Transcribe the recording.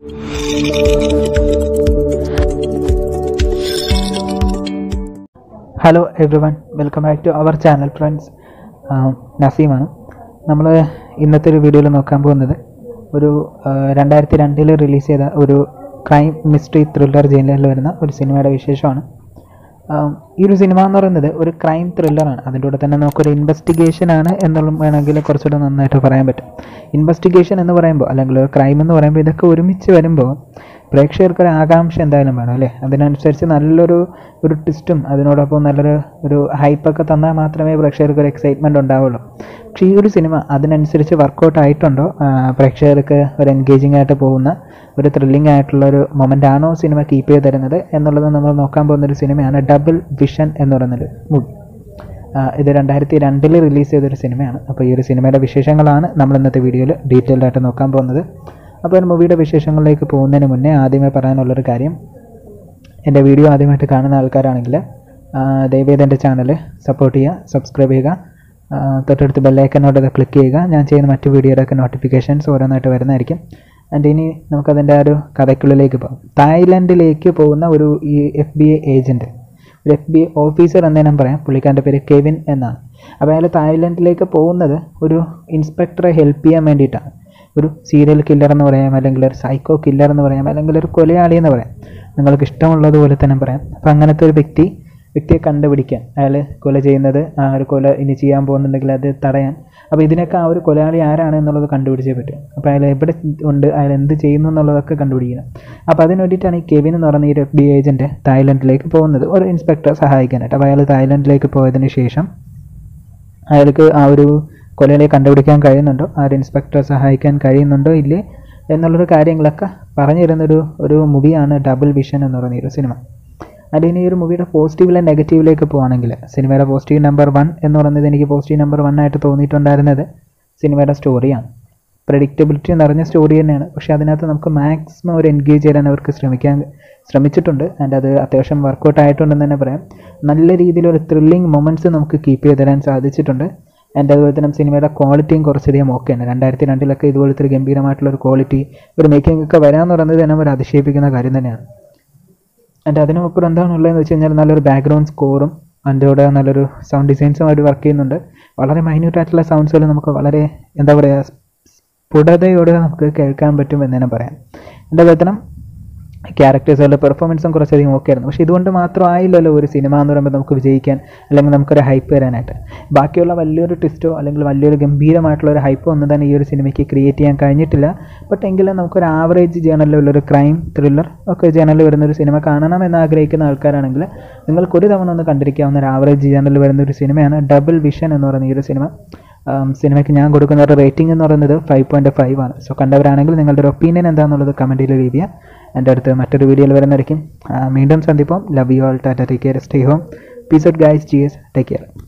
hello everyone welcome back to our channel friends നസീമാണ് നമ്മൾ ഇന്നത്തെ ഒരു വീഡിയോയിൽ നോക്കാൻ പോകുന്നത് ഒരു രണ്ടായിരത്തി രണ്ടിൽ റിലീസ് ചെയ്ത ഒരു ക്രൈം മിസ്റ്ററി ത്രില്ലർ ജയിലിൽ വരുന്ന ഒരു സിനിമയുടെ വിശേഷമാണ് ആം, ഈ ഒരു സിനിമ എന്ന് പറയുന്നത് ഒരു ക്രൈം ത്രില്ലറാണ് അതിൻ്റെ കൂടെ തന്നെ നമുക്കൊരു ഇൻവെസ്റ്റിഗേഷൻ ആണ് എന്നുള്ള വേണമെങ്കിൽ കുറച്ചുകൂടെ നന്നായിട്ട് പറയാൻ പറ്റും ഇൻവെസ്റ്റിഗേഷൻ എന്ന് പറയുമ്പോൾ അല്ലെങ്കിൽ ഒരു ക്രൈം എന്ന് പറയുമ്പോൾ ഇതൊക്കെ ഒരുമിച്ച് വരുമ്പോൾ പ്രേക്ഷകർക്ക് ഒരു ആകാംക്ഷ എന്തായാലും വേണം അല്ലേ അതിനനുസരിച്ച് നല്ലൊരു ഒരു ട്വിസ്റ്റും അതിനോടൊപ്പം നല്ലൊരു ഒരു ഹൈപ്പൊക്കെ തന്നാൽ മാത്രമേ പ്രേക്ഷകർക്ക് ഒരു എക്സൈറ്റ്മെൻറ്റ് ഉണ്ടാവുള്ളൂ പക്ഷേ ഈ ഒരു സിനിമ അതിനനുസരിച്ച് വർക്കൗട്ട് ആയിട്ടുണ്ടോ ആ, പ്രേക്ഷകർക്ക് ഒരു എൻഗേജിങ് ആയിട്ട് പോകുന്ന ഒരു ത്രില്ലിംഗ് ആയിട്ടുള്ള ഒരു മൊമെൻ്റ് ആണോ സിനിമ കീപ്പ് ചെയ്ത് തരുന്നത് എന്നുള്ളത് നമ്മൾ നോക്കാൻ പോകുന്ന ഒരു സിനിമയാണ് ഡബിൾ വിഷൻ എന്ന് പറയുന്നൊരു മൂവി ഇത് രണ്ടായിരത്തി രണ്ടിൽ റിലീസ് ചെയ്തൊരു സിനിമയാണ് അപ്പോൾ ഈ ഒരു സിനിമയുടെ വിശേഷങ്ങളാണ് നമ്മൾ ഇന്നത്തെ വീഡിയോയിൽ ഡീറ്റെയിൽഡ് ആയിട്ട് നോക്കാൻ പോകുന്നത് അപ്പോൾ ഒരു മൂവിയുടെ വിശേഷങ്ങളിലേക്ക് പോകുന്നതിന് മുന്നേ ആദ്യമേ പറയാനുള്ളൊരു കാര്യം എൻ്റെ വീഡിയോ ആദ്യമായിട്ട് കാണുന്ന ആൾക്കാരാണെങ്കിൽ ദയവേത് എൻ്റെ ചാനൽ സപ്പോർട്ട് ചെയ്യുക സബ്സ്ക്രൈബ് ചെയ്യുക ആ, തൊട്ടടുത്ത് ബെല്ലൈക്കനോട് അത് ക്ലിക്ക് ചെയ്യുക ഞാൻ ചെയ്യുന്ന മറ്റു വീഡിയോയുടെയൊക്കെ നോട്ടിഫിക്കേഷൻസ് ഓരോന്നായിട്ട് വരുന്നതായിരിക്കും ആൻഡ് ഇനി നമുക്കതിൻ്റെ ആ ഒരു കഥയ്ക്കുള്ളിലേക്ക് പോകാം തായ്ലൻഡിലേക്ക് പോകുന്ന ഒരു ഈ എഫ് ബി ഐ ഏജൻറ്റ് ഒരു എഫ് ബി ഐ ഓഫീസർ എന്ന് ഞാൻ പറയാം പുള്ളിക്കാരൻ്റെ പേര് കെവിൻ എന്നാണ് അപ്പോൾ അയാൾ തായ്ലൻഡിലേക്ക് പോകുന്നത് ഒരു ഇൻസ്പെക്ടറെ ഹെൽപ്പ് ചെയ്യാൻ വേണ്ടിയിട്ടാണ് ഒരു സീരിയൽ കില്ലർ എന്ന് പറയാം അല്ലെങ്കിൽ ഒരു സൈക്കോ കില്ലർ എന്ന് പറയാം അല്ലെങ്കിൽ ഒരു കൊലയാളി എന്ന് പറയാം നിങ്ങൾക്ക് ഇഷ്ടമുള്ളതുപോലെ തന്നെ പറയാം അപ്പോൾ അങ്ങനത്തെ ഒരു വ്യക്തി വ്യക്തിയെ കണ്ടുപിടിക്കാൻ അയാൾ കൊല ചെയ്യുന്നത് ആ ഒരു കൊല ഇനി ചെയ്യാൻ പോകുന്നുണ്ടെങ്കിൽ അത് തടയാൻ അപ്പോൾ ഇതിനൊക്കെ ആ ഒരു കൊലയാളി ആരാണ് എന്നുള്ളത് കണ്ടുപിടിച്ചേ പറ്റും അപ്പോൾ അയാൾ എവിടെ ഉണ്ട് അയാൾ എന്ത് ചെയ്യുന്നു എന്നുള്ളതൊക്കെ കണ്ടുപിടിക്കണം അപ്പോൾ അതിന് വേണ്ടിയിട്ടാണ് ഈ കെവിൻ എന്ന് പറയുന്ന ഈ എഫ് ബി ഏജൻറ്റ് തായ്ലൻഡിലേക്ക് പോകുന്നത് ഒരു ഇൻസ്പെക്ടറെ സഹായിക്കാനായിട്ട് അപ്പോൾ അയാൾ തായ്ലൻഡിലേക്ക് പോയതിന് ശേഷം അയാൾക്ക് ആ ഒരു കൊലയാളിയെ കണ്ടുപിടിക്കാൻ കഴിയുന്നുണ്ടോ ആ ഒരു ഇൻസ്പെക്ടറെ സഹായിക്കാൻ കഴിയുന്നുണ്ടോ ഇല്ലേ എന്നുള്ളൊരു കാര്യങ്ങളൊക്കെ പറഞ്ഞു തരുന്നൊരു ഒരു മൂവിയാണ് ഡബിൾ വിഷൻ എന്ന് പറയുന്ന ഈ ഒരു സിനിമ അതിൽ ഇനി ഈ ഒരു മൂവിയുടെ പോസിറ്റീവിലെ നെഗറ്റീവിലേക്ക് പോകുകയാണെങ്കിൽ സിനിമയുടെ പോസിറ്റീവ് നമ്പർ വൺ എന്ന് പറയുന്നത് എനിക്ക് പോസിറ്റീവ് നമ്പർ വൺ ആയിട്ട് തോന്നിയിട്ടുണ്ടായിരുന്നത് സിനിമയുടെ സ്റ്റോറിയാണ് പ്രഡിക്റ്റബിലിറ്റി നിറഞ്ഞ സ്റ്റോറി തന്നെയാണ് പക്ഷേ അതിനകത്ത് നമുക്ക് മാക്സിമം ഒരു എൻഗേജ് ചെയ്യാൻ അവർക്ക് ശ്രമിക്കാൻ ശ്രമിച്ചിട്ടുണ്ട് ആൻഡ് അത് അത്യാവശ്യം വർക്കൗട്ട് ആയിട്ടുണ്ടെന്ന് തന്നെ പറയാം നല്ല രീതിയിലൊരു ത്രില്ലിംഗ് മൊമെൻറ്റ്സ് നമുക്ക് കീപ്പ് ചെയ്ത് തരാൻ സാധിച്ചിട്ടുണ്ട് ആൻഡ് അതുപോലെ തന്നെ സിനിമയുടെ ക്വാളിറ്റിയും കുറച്ചധികം ഓക്കെയാണ് രണ്ടായിരത്തി രണ്ടിലൊക്കെ ഇതുപോലത്തെ ഒരു ഗംഭീരമായിട്ടുള്ള ഒരു ക്വാളിറ്റി ഒരു മേക്കിംഗ് ഒക്കെ വരാമെന്ന് പറയുന്നത് തന്നെ ഒരു അതിശയിപ്പിക്കുന്ന കാര്യം തന്നെയാണ് ആൻഡ് അതിനപ്പുറം എന്താണുള്ളതെന്ന് വെച്ച് കഴിഞ്ഞാൽ നല്ലൊരു ബാക്ക്ഗ്രൗണ്ട് സ്കോറും അതിൻ്റെ കൂടെ നല്ലൊരു സൗണ്ട് ഡിസൈൻസും അവർ വർക്ക് ചെയ്യുന്നുണ്ട് വളരെ മൈന്യൂട്ട് ആയിട്ടുള്ള സൗണ്ട്സുകൾ നമുക്ക് വളരെ എന്താ പറയുക സ്ഫുടതയോടെ നമുക്ക് കേൾക്കാൻ പറ്റും എന്ന് തന്നെ പറയാം എൻ്റെ വേതനം ക്യാരക്ടേഴ്സുകളുടെ പെർഫോമൻസും കുറച്ചധികം ഓക്കെ ആയിരുന്നു പക്ഷേ ഇതുകൊണ്ട് മാത്രം ആയില്ലല്ലോ ഒരു സിനിമ എന്ന് പറയുമ്പോൾ നമുക്ക് വിജയിക്കാൻ അല്ലെങ്കിൽ നമുക്കൊരു ഹൈപ്പ് വരാനായിട്ട് ബാക്കിയുള്ള വലിയൊരു ട്വിസ്റ്റോ അല്ലെങ്കിൽ വലിയൊരു ഗംഭീരമായിട്ടുള്ള ഒരു ഹൈപ്പോ ഒന്നും തന്നെ ഈ ഒരു സിനിമയ്ക്ക് ക്രിയേറ്റ് ചെയ്യാൻ കഴിഞ്ഞിട്ടില്ല ബട്ട് എങ്കിലും നമുക്കൊരു ആവറേജ് ജേണലിലുള്ളൊരു ക്രൈം ത്രില്ലർ ഒക്കെ ജേണലിൽ വരുന്ന ഒരു സിനിമ കാണണം എന്ന് ആഗ്രഹിക്കുന്ന ആൾക്കാരാണെങ്കിൽ നിങ്ങൾക്ക് ഒരു തവണ ഒന്ന് കണ്ടിരിക്കാവുന്ന ഒരു ആവറേജ് ജേണലിൽ വരുന്ന ഒരു സിനിമയാണ് ഡബിൾ വിഷൻ എന്ന് പറയുന്ന ഈ ഒരു സിനിമ ആം, സിനിമയ്ക്ക് ഞാൻ കൊടുക്കുന്ന ഒരു റേറ്റിംഗ് എന്ന് പറയുന്നത് ഫൈവ് പോയിൻറ്റ് ഫൈവ് ആണ് സോ കണ്ടവരാണെങ്കിൽ നിങ്ങളുടെ ഒരു ഒപ്പീനിയൻ എന്താണെന്നുള്ളത് കമൻറ്റിൽ ലീവ് ചെയ്യുക എൻ്റെ അടുത്ത് മറ്റൊരു വീഡിയോയിൽ വരുന്നതായിരിക്കും ആ, വീണ്ടും സന്ദിപ്പം ലവ് യു ആൾ ടാറ്റ take care stay home peace out guys ജിയസ് ടേക്ക് കെയർ